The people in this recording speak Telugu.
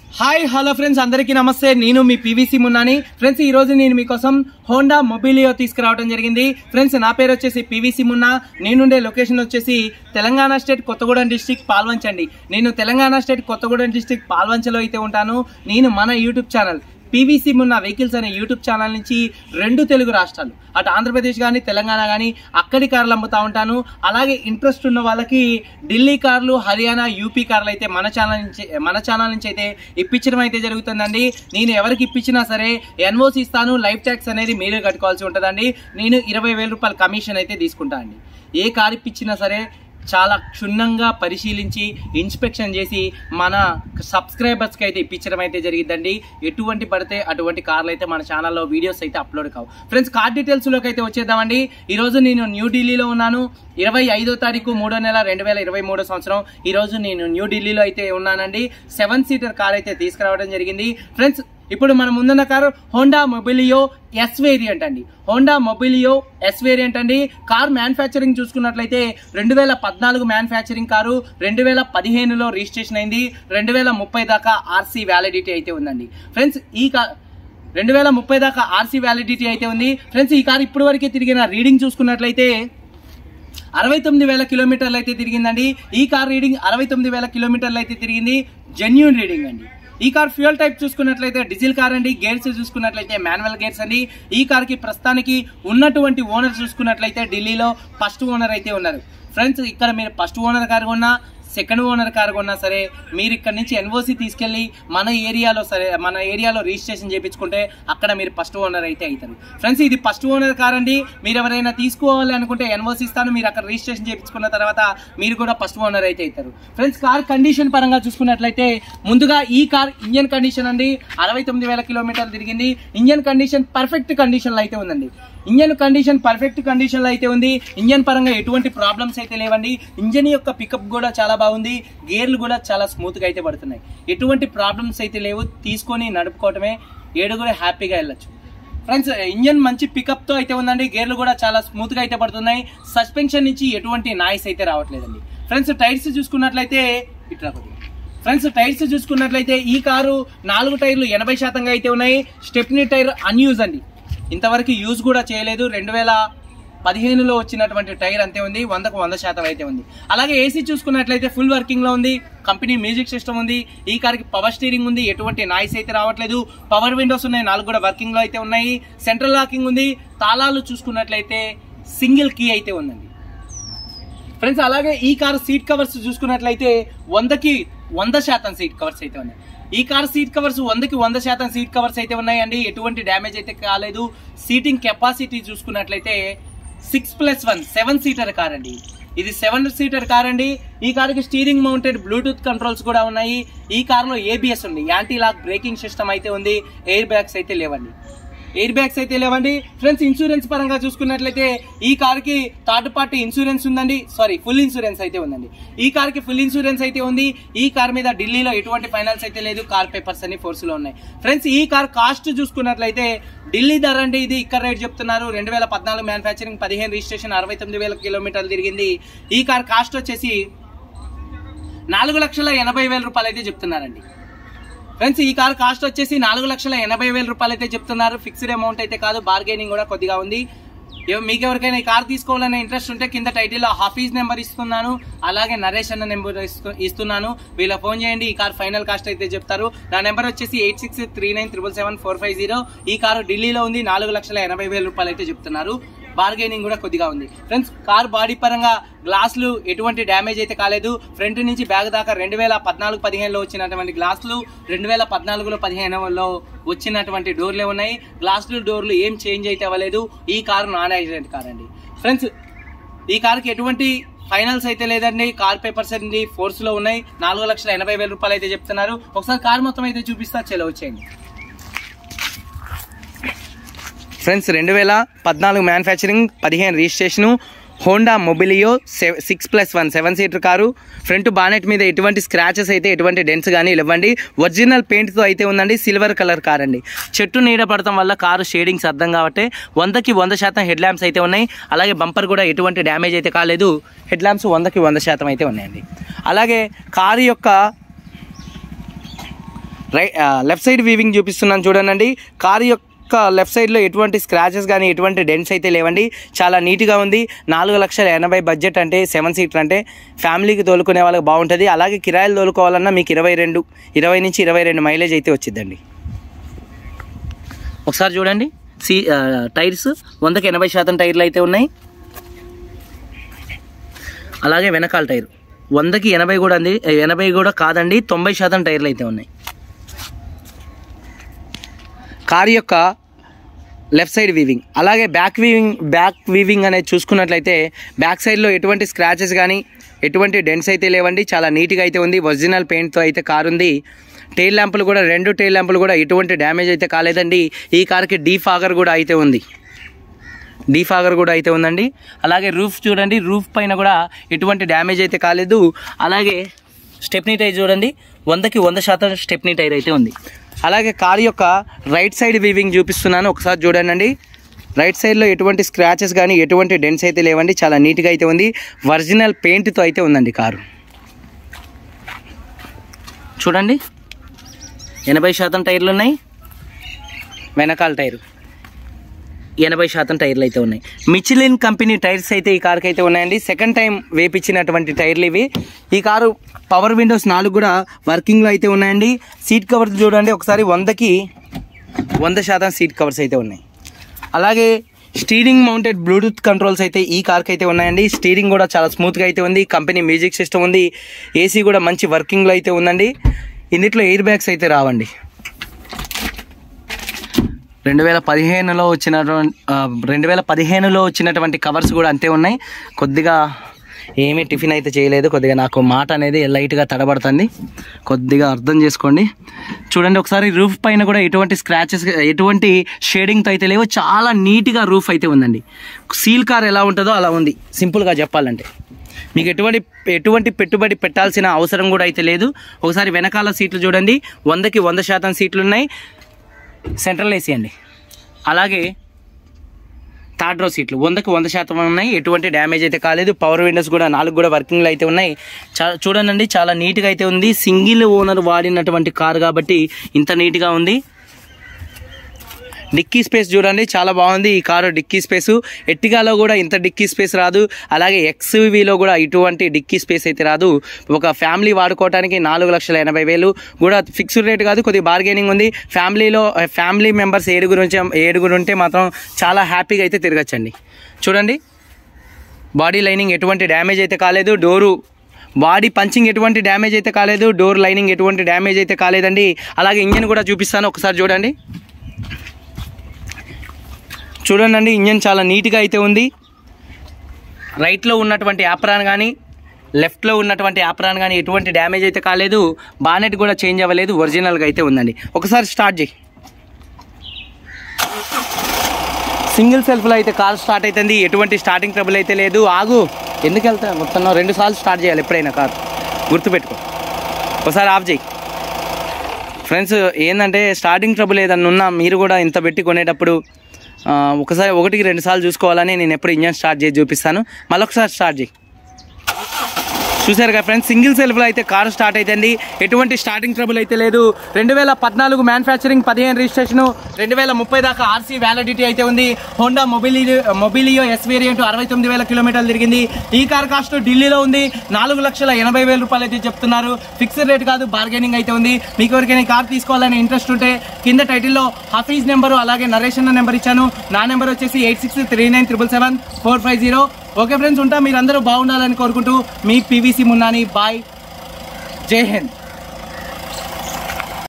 హాయ్ హలో ఫ్రెండ్స్ అందరికీ నమస్తే నేను మీ పీవీసీ మున్నాని ఫ్రెండ్స్ ఈ రోజు నేను మీకోసం హోండా మొబిలియో తీసుకురావడం జరిగింది ఫ్రెండ్స్ నా పేరు వచ్చేసి పీవీసీ మున్నా నేనుండే లొకేషన్ వచ్చేసి తెలంగాణ స్టేట్ కొత్తగూడెం డిస్టిక్ పాల్వంచండి నేను తెలంగాణ స్టేట్ కొత్తగూడెం డిస్టిక్ పాల్వంచలో అయితే ఉంటాను నేను మన YouTube channel PVC Munna vehicles అనే యూట్యూబ్ ఛానల్ నుంచి రెండు తెలుగు రాష్ట్రాలు అటు ఆంధ్రప్రదేశ్ కానీ తెలంగాణ కానీ అక్కడి కార్లు అమ్ముతా ఉంటాను అలాగే ఇంట్రెస్ట్ ఉన్న వాళ్ళకి ఢిల్లీ కార్లు హర్యానా యూపీ కార్లు అయితే మన ఛానల్ నుంచి మన ఛానల్ నుంచి అయితే ఇప్పించడం అయితే జరుగుతుందండి నేను ఎవరికి ఇప్పించినా సరే ఎన్ఓసి ఇస్తాను లైఫ్ ట్యాక్స్ అనేది మీరే కట్టుకోవాల్సి ఉంటుందండి నేను ఇరవై వేల రూపాయల కమిషన్ అయితే తీసుకుంటా అండి ఏ కార్ ఇప్పించినా సరే చాలా క్షుణ్ణంగా పరిశీలించి ఇన్స్పెక్షన్ చేసి మన సబ్స్క్రైబర్స్కి అయితే ఇప్పించడం అయితే జరిగిందండి ఎటువంటి పడితే అటువంటి కార్లు అయితే మన ఛానల్లో వీడియోస్ అయితే అప్లోడ్ కావు ఫ్రెండ్స్ కార్ డీటెయిల్స్లోకి అయితే వచ్చేద్దామండి ఈరోజు నేను న్యూఢిల్లీలో ఉన్నాను ఇరవై ఐదో తారీఖు మూడో నెల రెండు వేల ఇరవై మూడో సంవత్సరం ఈరోజు నేను న్యూఢిల్లీలో అయితే ఉన్నానండి సెవెన్ సీటర్ కార్ అయితే తీసుకురావడం జరిగింది ఫ్రెండ్స్ ఇప్పుడు మన ముందున్న car Honda Mobilio S variant అండి హోండా మొబిలియో ఎస్ వేరియంట్ అండి కార్ మ్యానుఫ్యాక్చరింగ్ చూసుకున్నట్లయితే రెండు వేల పద్నాలుగు మ్యానుఫ్యాక్చరింగ్ కారు రెండు వేల పదిహేనులో రిజిస్ట్రేషన్ అయింది రెండు వేల ముప్పై దాకా ఆర్సీ వ్యాలిడిటీ అయితే ఉందండి ఫ్రెండ్స్ ఈ కార్ రెండు వేల ముప్పై దాకా ఆర్సీ వ్యాలిడిటీ అయితే ఉంది ఫ్రెండ్స్ ఈ కార్ ఇప్పటి వరకే తిరిగిన రీడింగ్ చూసుకున్నట్లయితే అరవై తొమ్మిది వేల కిలోమీటర్లు అయితే తిరిగిందండి ఈ కార్ రీడింగ్ అరవై తొమ్మిది వేల కిలోమీటర్లు అయితే తిరిగింది జెన్యున్ రీడింగ్ అండి ఈ కార్ ఫ్యూయల్ టైప్ చూసుకున్నట్లయితే డీజిల్ కార్ అండి గేర్స్ చూసుకున్నట్లయితే మాన్యువల్ గేర్స్ అండి ఈ కార్ కి ప్రస్తుతానికి ఉన్నటువంటి ఓనర్ చూసుకున్నట్లయితే ఢిల్లీలో ఫస్ట్ ఓనర్ అయితే ఉన్నారు ఫ్రెండ్స్ ఇక్కడ మీరు ఫస్ట్ ఓనర్ కార్ కొన్నా సెకండ్ ఓనర్ కార్ కొన్నా సరే మీరు ఇక్కడ నుంచి ఎన్ఓసి తీసుకెళ్లి మన ఏరియాలో సరే మన ఏరియాలో రిజిస్ట్రేషన్ చేయించుకుంటే అక్కడ మీరు ఫస్ట్ ఓనర్ అయితే అవుతారు ఫ్రెండ్స్ ఇది ఫస్ట్ ఓనర్ కార్ అండి మీరు ఎవరైనా తీసుకోవాలి అనుకుంటే ఎన్ఓసి ఇస్తాను మీరు అక్కడ రిజిస్ట్రేషన్ చేయించుకున్న తర్వాత మీరు కూడా ఫస్ట్ ఓనర్ అయితే అవుతారు ఫ్రెండ్స్ కార్ కండిషన్ పరంగా చూసుకున్నట్లయితే ముందుగా ఈ కార్ ఇంజన్ కండిషన్ అండి అరవై తొమ్మిది వేల కిలోమీటర్లు తిరిగింది ఇంజన్ కండిషన్ పర్ఫెక్ట్ కండిషన్లో అయితే ఉందండి ఇంజన్ కండిషన్ పర్ఫెక్ట్ కండిషన్లో అయితే ఉంది ఇంజన్ పరంగా ఎటువంటి ప్రాబ్లమ్స్ అయితే లేవండి ఇంజన్ యొక్క పికప్ కూడా చాలా బాగుంది గేర్లు కూడా చాలా స్మూత్గా అయితే పడుతున్నాయి ఎటువంటి ప్రాబ్లమ్స్ అయితే లేవు తీసుకొని నడుపుకోవటమే ఏడుగురు హ్యాపీగా వెళ్ళొచ్చు ఫ్రెండ్స్ ఇంజన్ మంచి పికప్ తో అయితే ఉందండి గేర్లు కూడా చాలా స్మూత్ గా అయితే పడుతున్నాయి సస్పెన్షన్ నుంచి ఎటువంటి నాయిస్ అయితే రావట్లేదండి ఫ్రెండ్స్ టైర్స్ చూసుకున్నట్లయితే ఇట్లా కొద్దిగా ఫ్రెండ్స్ టైర్స్ చూసుకున్నట్లయితే ఈ కారు నాలుగు టైర్లు ఎనభై శాతంగా అయితే ఉన్నాయి స్టెప్నీ టైర్ అన్యూజ్ అండి ఇంతవరకు యూజ్ కూడా చేయలేదు రెండు వేల పదిహేనులో వచ్చినటువంటి టైర్ అంతే ఉంది వందకు వంద శాతం అయితే ఉంది అలాగే ఏసీ చూసుకున్నట్లయితే ఫుల్ వర్కింగ్ లో ఉంది కంపెనీ మ్యూజిక్ సిస్టమ్ ఉంది ఈ కార్కి పవర్ స్టీరింగ్ ఉంది ఎటువంటి నాయిస్ అయితే రావట్లేదు పవర్ విండోస్ ఉన్నాయి నాలుగు కూడా వర్కింగ్ లో అయితే ఉన్నాయి సెంట్రల్ లాకింగ్ ఉంది తాళాలు చూసుకున్నట్లయితే సింగిల్ కీ అయితే ఉందండి ఫ్రెండ్స్ అలాగే ఈ కార్ సీట్ కవర్స్ చూసుకున్నట్లయితే వందకి వంద శాతం సీట్ కవర్స్ అయితే ఉన్నాయి ఈ కార్ సీట్ కవర్స్ వందకి వంద శాతం సీట్ కవర్స్ అయితే ఉన్నాయండి ఎటువంటి డ్యామేజ్ అయితే కాలేదు సీటింగ్ కెపాసిటీ చూసుకున్నట్లయితే six plus one seven seater car అండి ఇది సెవెన్ సీటర్ కార్ అండి ఈ కార్కి స్టీరింగ్ మౌంటెడ్ బ్లూటూత్ కంట్రోల్స్ కూడా ఉన్నాయి ఈ కార్లో ఏబిఎస్ ఉంది యాంటీ లాక్ బ్రేకింగ్ సిస్టమ్ అయితే ఉంది ఎయిర్ బ్యాగ్స్ అయితే లేవండి ఎయిర్ బ్యాగ్స్ అయితే లేవండి ఫ్రెండ్స్ ఇన్సూరెన్స్ పరంగా చూసుకున్నట్లయితే ఈ కార్ కి థర్డ్ పార్టీ ఇన్సూరెన్స్ ఉందండి సారీ ఫుల్ ఇన్సూరెన్స్ అయితే ఉందండి ఈ కార్ కి ఫుల్ ఇన్సూరెన్స్ అయితే ఉంది ఈ కార్ మీద ఢిల్లీలో ఎటువంటి ఫైనాన్స్ అయితే లేదు కార్ పేపర్స్ అన్ని ఫోర్స్ లో ఉన్నాయి ఫ్రెండ్స్ ఈ కార్ కాస్ట్ చూసుకున్నట్లయితే ఢిల్లీ ధర అంటే ఇది ఇక్కడ రేట్ చెప్తున్నారు రెండు వేల పద్నాలుగు మ్యానుఫ్యాక్చరింగ్ పదిహేను రిజిస్ట్రేషన్ అరవై తొమ్మిది వేల కిలోమీటర్లు తిరిగింది ఈ కార్ కాస్ట్ వచ్చేసి నాలుగు లక్షల ఎనభై వేల రూపాయలు అయితే చెప్తున్నారండి ఫ్రెండ్స్ ఈ కార్ కాస్ట్ వచ్చేసి నాలుగు లక్షల ఎనభై వేల రూపాయలు అయితే చెప్తున్నారు ఫిక్స్డ్ అమౌంట్ అయితే కాదు బార్గెనింగ్ కూడా కొద్దిగా ఉంది ఎవ- మీకు ఎవరికైనా ఈ కార్ తీసుకోవాలనే ఇంట్రెస్ట్ ఉంటే కింద టైటిల్లో హాఫీజ్ నెంబర్ ఇస్తున్నాను అలాగే నరేష్ అన్న నెంబర్ ఇస్తు- ఇస్తున్నాను వీళ్ళ ఫోన్ చేయండి ఈ కార్ ఫైనల్ కాస్ట్ అయితే చెప్తారు నా నెంబర్ వచ్చేసి eight six three nine triple seven four five zero ఈ కారు ఢిల్లీలో ఉంది నాలుగు లక్షల ఎనభై వేల రూపాయలు అయితే చెప్తున్నారు బార్గెనింగ్ కూడా కొద్దిగా ఉంది ఫ్రెండ్స్ కార్ బాడీ పరంగా గ్లాసులు ఎటువంటి డ్యామేజ్ అయితే కాలేదు ఫ్రంట్ నుంచి బ్యాగ్ దాకా రెండు వేల పద్నాలుగు పదిహేనులో వచ్చినటువంటి గ్లాసులు రెండు వేల పద్నాలుగులో పదిహేనులో వచ్చినటువంటి డోర్లే ఉన్నాయి గ్లాసులు డోర్లు ఏం చేంజ్ అయితే అవ్వలేదు ఈ కారు నాన్ యాక్సిడెంట్ కార్ అండి ఫ్రెండ్స్ ఈ కార్కి ఎటువంటి ఫైనల్స్ అయితే లేదండి కార్ పేపర్స్ అన్ని ఫోర్స్ లో ఉన్నాయి నాలుగు లక్షల ఎనభై వేల రూపాయలు అయితే చెప్తున్నారు ఒకసారి కార్ మొత్తం అయితే చూపిస్తా చెలో వచ్చేయండి ఫ్రెండ్స్ రెండు వేల పద్నాలుగు మ్యానుఫ్యాక్చరింగ్ పదిహేను registration Honda Mobilio six plus one seven seater car front bonnet మీద ఎటువంటి స్క్రాచెస్ అయితే ఎటువంటి డెన్స్ కానీ ఇవ్వండి ఒరిజినల్ పెయింట్తో అయితే ఉందండి సిల్వర్ కలర్ కార్ అండి చెట్టు నీడ పడటం వల్ల కారు షేడింగ్స్ అర్థం కాబట్టి వందకి వంద శాతం హెడ్ ల్యాంప్స్ అయితే ఉన్నాయి అలాగే బంపర్ కూడా ఎటువంటి డ్యామేజ్ అయితే కాలేదు హెడ్ ల్యాంప్స్ వందకి వంద శాతం అయితే ఉన్నాయండి అలాగే కారు యొక్క రైట్ లెఫ్ట్ సైడ్ వీవింగ్ చూపిస్తున్నాను చూడండి కారు యొక్క లెఫ్ట్ సైడ్లో ఎటువంటి స్క్రాచెస్ కానీ ఎటువంటి డెంట్స్ అయితే లేవండి చాలా నీట్గా ఉంది నాలుగు లక్షల ఎనభై బడ్జెట్ అంటే సెవెన్ సీటర్ అంటే ఫ్యామిలీకి తోలుకునే వాళ్ళకి బాగుంటుంది అలాగే కిరాయిలు తోలుకోవాలన్నా మీకు ఇరవై రెండు ఇరవై నుంచి ఇరవై రెండు మైలేజ్ అయితే వచ్చిందండి ఒకసారి చూడండి సీ ఆ, టైర్స్ వందకి ఎనభై శాతం టైర్లు అయితే ఉన్నాయి అలాగే వెనకాల టైర్ వందకి ఎనభై కూడా అంది ఎనభై కూడా కాదండి తొంభై శాతం టైర్లు అయితే ఉన్నాయి కారు యొక్క లెఫ్ట్ సైడ్ వీవింగ్ అలాగే బ్యాక్ వీవింగ్ బ్యాక్ వీవింగ్ అనేది చూసుకున్నట్లయితే బ్యాక్ సైడ్లో ఎటువంటి స్క్రాచెస్ కానీ ఎటువంటి డెంట్స్ అయితే లేవండి చాలా నీట్గా అయితే ఉంది ఒరిజినల్ పెయింట్తో అయితే కారు ఉంది టైల్ ల్యాంపులు కూడా రెండు టైల్ ల్యాంపులు కూడా ఎటువంటి డ్యామేజ్ అయితే కాలేదండి ఈ కార్కి డీ ఫాగర్ కూడా అయితే ఉంది డీ ఫాగర్ కూడా అయితే ఉందండి అలాగే రూఫ్ చూడండి రూఫ్ పైన కూడా ఎటువంటి డ్యామేజ్ అయితే కాలేదు అలాగే స్టెప్నీ టైర్ చూడండి వందకి వంద శాతం స్టెప్నీ టైర్ అయితే ఉంది అలాగే కార్ యొక్క రైట్ సైడ్ వీవింగ్ చూపిస్తున్నాను ఒకసారి చూడండి రైట్ సైడ్లో ఎటువంటి స్క్రాచెస్ కానీ ఎటువంటి డెంట్స్ అయితే లేవండి చాలా నీట్గా అయితే ఉంది ఒరిజినల్ పెయింట్తో అయితే ఉందండి కారు చూడండి ఎనభై శాతం టైర్లు ఉన్నాయి వెనకాల టైరు ఎనభై శాతం టైర్లు అయితే ఉన్నాయి మిచిలిన్ కంపెనీ టైర్స్ అయితే ఈ కార్కి అయితే ఉన్నాయండి సెకండ్ టైం వేపించినటువంటి టైర్లు ఇవి ఈ కారు పవర్ విండోస్ నాలుగు కూడా వర్కింగ్లో అయితే ఉన్నాయండి సీట్ కవర్స్ చూడండి ఒకసారి వందకి వంద శాతం సీట్ కవర్స్ అయితే ఉన్నాయి అలాగే స్టీరింగ్ మౌంటెడ్ బ్లూటూత్ కంట్రోల్స్ అయితే ఈ కార్కి అయితే ఉన్నాయండి స్టీరింగ్ కూడా చాలా స్మూత్గా అయితే ఉంది కంపెనీ మ్యూజిక్ సిస్టమ్ ఉంది ఏసీ కూడా మంచి వర్కింగ్లో అయితే ఉందండి ఇందులో ఎయిర్ బ్యాగ్స్ అయితే రావండి రెండు వేల పదిహేనులో వచ్చినటువంటి ఆ, రెండు వేల పదిహేనులో వచ్చినటువంటి కవర్స్ కూడా అంతే ఉన్నాయి కొద్దిగా ఏమీ టిఫిన్ అయితే చేయలేదు కొద్దిగా నాకు మాట అనేది లైట్గా తడబడుతుంది కొద్దిగా అర్థం చేసుకోండి చూడండి ఒకసారి రూఫ్ పైన కూడా ఎటువంటి స్క్రాచెస్ ఎటువంటి షేడింగ్తో అయితే లేవు చాలా నీట్గా రూఫ్ అయితే ఉందండి సీల్ కార్ ఎలా ఉంటుందో అలా ఉంది సింపుల్గా చెప్పాలంటే మీకు ఎటువంటి ఎటువంటి పెట్టుబడి పెట్టాల్సిన అవసరం కూడా అయితే లేదు ఒకసారి వెనకాల సీట్లు చూడండి వందకి వంద శాతం సీట్లు ఉన్నాయి సెంట్రల్ ఏసీ అండి అలాగే థర్డ్ రో సీట్లు వందకి వంద శాతం ఉన్నాయి ఎటువంటి డ్యామేజ్ అయితే కాలేదు పవర్ విండోస్ కూడా నాలుగు కూడా వర్కింగ్లో అయితే ఉన్నాయి చా చూడండి చాలా నీట్గా అయితే ఉంది సింగిల్ ఓనర్ వాడినటువంటి కార్ కాబట్టి ఇంత నీట్గా ఉంది డిక్కీ స్పేస్ చూడండి చాలా బాగుంది ఈ కారు డిక్కీ స్పేస్ ఎట్టిగాలో కూడా ఇంత డిక్కీ స్పేస్ రాదు అలాగే ఎక్స్వీలో కూడా ఇటువంటి డిక్కీ స్పేస్ అయితే రాదు ఒక ఫ్యామిలీ వాడుకోవడానికి నాలుగు లక్షల ఎనభై వేలు కూడా ఫిక్స్డ్ రేట్ కాదు కొద్దిగా బార్గెనింగ్ ఉంది ఫ్యామిలీలో ఫ్యామిలీ మెంబర్స్ ఏడుగురు ఉంచే ఏడుగురు ఉంటే మాత్రం చాలా హ్యాపీగా అయితే తిరగచ్చండి చూడండి బాడీ లైనింగ్ ఎటువంటి డ్యామేజ్ అయితే కాలేదు డోరు బాడీ పంచింగ్ ఎటువంటి డ్యామేజ్ అయితే కాలేదు డోర్ లైనింగ్ ఎటువంటి డ్యామేజ్ అయితే కాలేదండి అలాగే ఇంజన్ కూడా చూపిస్తాను ఒకసారి చూడండి చూడండి ఇంజన్ చాలా నీట్గా అయితే ఉంది రైట్లో ఉన్నటువంటి యాప్రాన్ కానీ లెఫ్ట్లో ఉన్నటువంటి యాప్రాన్ కానీ ఎటువంటి డ్యామేజ్ అయితే కాలేదు బానెట్ కూడా చేంజ్ అవ్వలేదు ఒరిజినల్గా అయితే ఉందండి ఒకసారి స్టార్ట్ చేయి సింగిల్ సెల్ఫ్లో అయితే కార్ స్టార్ట్ అవుతుంది ఎటువంటి స్టార్టింగ్ ట్రబుల్ అయితే లేదు ఆగు ఎందుకు వెళ్తా మొత్తం రెండు సార్లు స్టార్ట్ చేయాలి ఎప్పుడైనా కార్ గుర్తుపెట్టుకో ఒకసారి ఆఫ్ చేయి ఫ్రెండ్స్ ఏంటంటే స్టార్టింగ్ ట్రబుల్ ఏదన్నా ఉన్నా మీరు కూడా ఇంత పెట్టి కొనేటప్పుడు ఆ, ఒకసారి ఒకటికి రెండు సార్లు చూసుకోవాలని నేను ఎప్పుడు ఇంజన్ స్టార్ట్ చేసి చూపిస్తాను మళ్ళీ ఒకసారి స్టార్ట్ చేయి చూసారు కదా ఫ్రెండ్స్ సింగిల్ సెల్ఫ్లో అయితే కారు స్టార్ట్ అవుతుంది ఎటువంటి స్టార్టింగ్ ట్రబుల్ అయితే లేదు రెండు వేల పద్నాలుగు మ్యానుఫ్యాక్చరింగ్ పదిహేను రిజిస్ట్రేషన్ రెండు వేల ముప్పై దాకా ఆర్సీ వ్యాలిడిటీ అయితే ఉంది Honda Mobili Mobilio S variant అరవై తొమ్మిది వేల కిలోమీటర్లు తిరిగింది ఈ కార్ కాస్ట్ ఢిల్లీలో ఉంది నాలుగు లక్షల ఎనభై వేల రూపాయలు అయితే చెప్తున్నారు ఫిక్స్డ్ రేట్ కాదు బార్గెనింగ్ అయితే ఉంది మీకు ఎవరికైనా ఈ కార్ తీసుకోవాలని ఇంట్రెస్ట్ ఉంటే కింద టైటిల్లో హఫీజ్ నెంబరు అలాగే నరేష్ అన్న నెంబర్ ఇచ్చాను నా నెంబర్ వచ్చేసి eight six three nine triple seven four five zero okay friends ఉంటా మీరందరూ బాగుండాలని కోరుకుంటూ మీ పీవీసీ మున్నాని బాయ్ జై హింద్